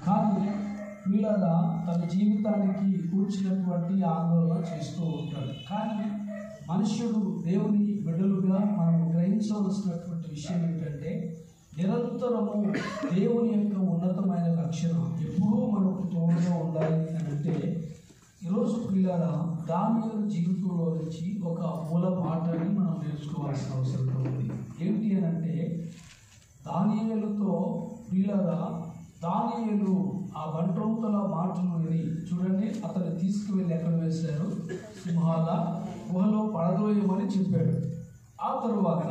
కానీ వీళ్ళగా తన జీవితానికి కూర్చున్నటువంటి ఆందోళన చేస్తూ ఉంటాడు కానీ మనుష్యుడు దేవుని బిడ్డలుగా మనం గ్రహించవలసినటువంటి విషయం ఏంటంటే నిరంతరము దేవుని యొక్క ఉన్నతమైన రక్షణ ఎప్పుడూ మనకు తోడుగా ఉండాలి అని అంటే ఈరోజు పిల్లల దానియలు జీవితంలో నుంచి ఒక మూల పాఠాన్ని మనం నేర్చుకోవాల్సిన అవసరం ఉంది ఏంటి అని అంటే దానియేలుతో ప్రియులరా దానియేలు ఆ బంట్రౌతల మాటలు విని చూడండి అతను తీసుకువెళ్ళి ఎక్కడ వేశారు సింహాల గుహలో పడదోయమని చెప్పాడు ఆ తరువాత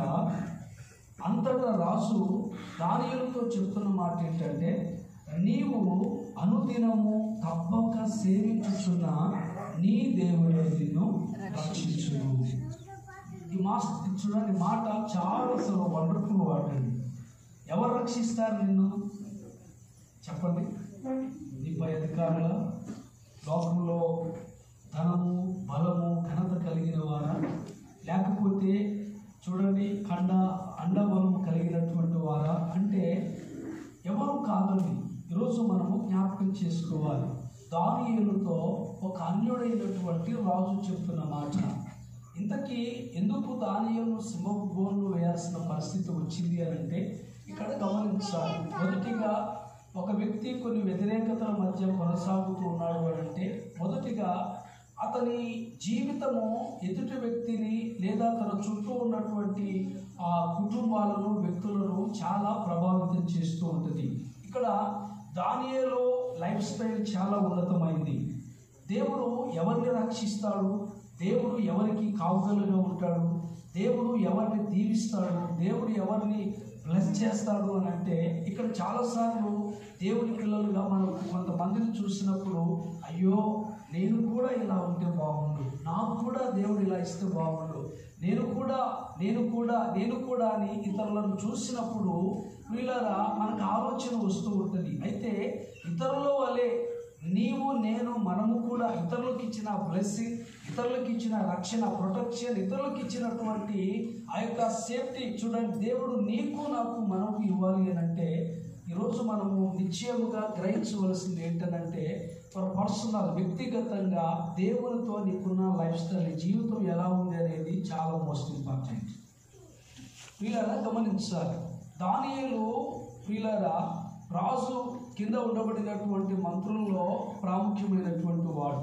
అంతటా రాజు దానియులతో చెప్తున్న మాట ఏంటంటే నీవు అనుదినము తప్పక సేవించుచున్న నీ దేవుడే నిన్ను రక్షించును ఈ మాస్ చూడండి మాట చాలా అసలు వండర్ఫుల్ వర్డ్ అండి ఎవరు రక్షిస్తారు నిన్ను చెప్పండి నీపై అధికారుల లోకంలో ధనము బలము ఘనత కలిగిన వారా లేకపోతే చూడండి కండ అండబలము కలిగినటువంటి వారా అంటే ఎవరు కాదండి ఈరోజు మనము జ్ఞాపకం చేసుకోవాలి దానియేలుతో ఒక అన్యుడైనటువంటి రాజు చెప్తున్న మాట ఇంతకీ ఎందుకు దానియలు సింహపు బోన్లు వేయాల్సిన పరిస్థితి వచ్చింది అని అంటే ఇక్కడ గమనించాలి మొదటిగా ఒక వ్యక్తి కొన్ని వ్యతిరేకతల మధ్య కొనసాగుతూ ఉన్నాడు అని అంటే మొదటిగా అతని జీవితము ఎదుటి వ్యక్తిని లేదా తన చుట్టూ ఉన్నటువంటి ఆ కుటుంబాలను వ్యక్తులను చాలా ప్రభావితం చేస్తూ ఉంటుంది ఇక్కడ దానియేలో లైఫ్ స్టైల్ చాలా ఉన్నతమైంది దేవుడు ఎవరిని రక్షిస్తాడు దేవుడు ఎవరికి కావుదలుగా ఉంటాడు దేవుడు ఎవరిని దీవిస్తాడు దేవుడు ఎవరిని బ్లెస్ చేస్తాడు అని అంటే ఇక్కడ చాలాసార్లు దేవుని పిల్లలుగా మనం కొంతమందిని చూసినప్పుడు అయ్యో నేను కూడా ఇలా ఉంటే బాగుండు నాకు కూడా దేవుడు ఇలా ఇస్తే బాగుండు నేను కూడా నేను కూడా నేను కూడా అని ఇతరులను చూసినప్పుడు వీళ్ళరా మనకు ఆలోచన వస్తూ ఉంటుంది అయితే ఇతరుల వలె నీవు నేను మనము కూడా ఇతరులకు ఇచ్చిన బ్లెస్సింగ్ ఇతరులకు ఇచ్చిన రక్షణ ప్రొటెక్షన్ ఇతరులకు ఇచ్చినటువంటి ఆ యొక్క సేఫ్టీ చూడండి దేవుడు నీకు నాకు మనకు ఇవ్వాలి అని అంటే ఈరోజు మనము నిశ్చయముగా గ్రహించవలసింది ఏంటనంటే ఫర్ పర్సనల్ వ్యక్తిగతంగా దేవునితో నీకున్న లైఫ్ స్టైల్ జీవితం ఎలా ఉంది అనేది చాలా మోస్ట్ ఇంపార్టెంట్ వీళ్ళరా గమనించాలి దానియేలు వీళ్ళరా రాజు కింద ఉండబడినటువంటి మంత్రుల్లో ప్రాముఖ్యమైనటువంటి వాడు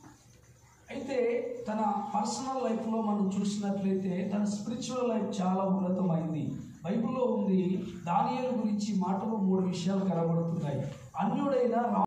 అయితే తన పర్సనల్ లైఫ్లో మనం చూసినట్లయితే తన స్పిరిచువల్ లైఫ్ చాలా ఉన్నతమైంది బైబిల్లో ఉంది దానియేలు గురించి మాటలు మూడు విషయాలు కనబడుతున్నాయి అన్యుడైన